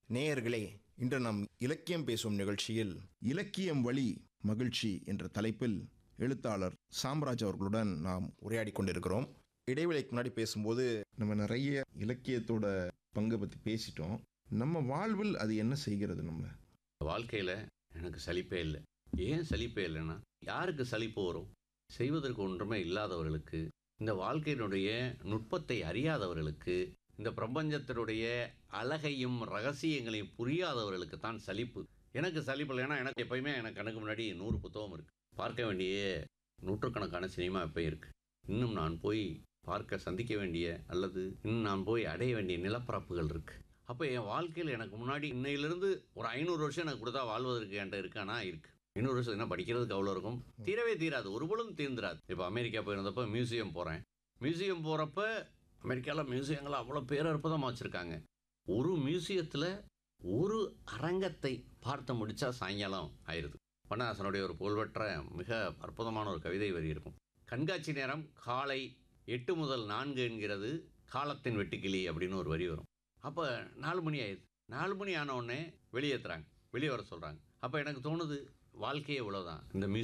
நேயர்களே இன்று நாம் இலக்கியம் பேசும் நிகழ்ச்சியில் இலக்கியம் வழி மகிழ்ச்சி என்ற தலைப்பில் எழுத்தாளர் சாம்ராஜ் அவர்களுடன் நாம் உரையாடி கொண்டிருக்கிறோம் இடைவேளைக்கு முன்னாடி பேசும்போது நம்ம நிறைய இலக்கியத்தோட பங்கை பற்றி பேசிட்டோம் நம்ம வாழ்வில் அது என்ன செய்கிறது நம்ம வாழ்க்கையில் எனக்கு சலிப்பே இல்லை ஏன் சலிப்பே இல்லைன்னா யாருக்கு சலிப்பு வரும் செய்வதற்கு ஒன்றுமே இல்லாதவர்களுக்கு இந்த வாழ்க்கையினுடைய நுட்பத்தை அறியாதவர்களுக்கு இந்த பிரபஞ்சத்தினுடைய அழகையும் ரகசியங்களையும் புரியாதவர்களுக்கு தான் சலிப்பு எனக்கு சலிப்பு இல்லைன்னா எனக்கு எப்பயுமே எனக்கு கணக்கு முன்னாடி நூறு புத்தகம் இருக்கு பார்க்க வேண்டிய நூற்றுக்கணக்கான சினிமா எப்பயும் இருக்கு இன்னும் நான் போய் பார்க்க சந்திக்க வேண்டிய அல்லது இன்னும் நான் போய் அடைய வேண்டிய நிலப்பரப்புகள் இருக்கு அப்போ என் வாழ்க்கையில் எனக்கு முன்னாடி இன்னையிலிருந்து ஒரு ஐநூறு வருஷம் எனக்கு கொடுத்தா வாழ்வதற்கு என்கிட்ட இருக்கானா இருக்கு ஐநூறு வருஷம் என்ன படிக்கிறதுக்கு அவ்வளோ இருக்கும் தீரவே தீராது ஒரு பொழுதும் தீர்ந்துராது இப்போ அமெரிக்கா போயிருந்தப்போ மியூசியம் போகிறேன் மியூசியம் போகிறப்ப அமெரிக்காவில் மியூசியங்களை அவ்வளோ பேரற்புதமாக வச்சுருக்காங்க ஒரு மியூசியத்தில் ஒரு அரங்கத்தை பார்த்து முடிச்சா சாயங்காலம் ஆயிடுது பண்ணாசனுடைய ஒரு புகழ்பெற்ற மிக அற்புதமான ஒரு கவிதை வரி இருக்கும் கண்காட்சி நேரம் காலை எட்டு முதல் நான்கு என்கிறது காலத்தின் வெட்டுக்கிளி அப்படின்னு ஒரு வரி வரும் அப்போ நாலு மணி ஆயிடுது நாலு மணி ஆன உடனே வெளியேற்றுறாங்க வெளியே வர சொல்கிறாங்க அப்போ எனக்கு தோணுது வாழ்க்கையே இவ்வளோதான் இந்த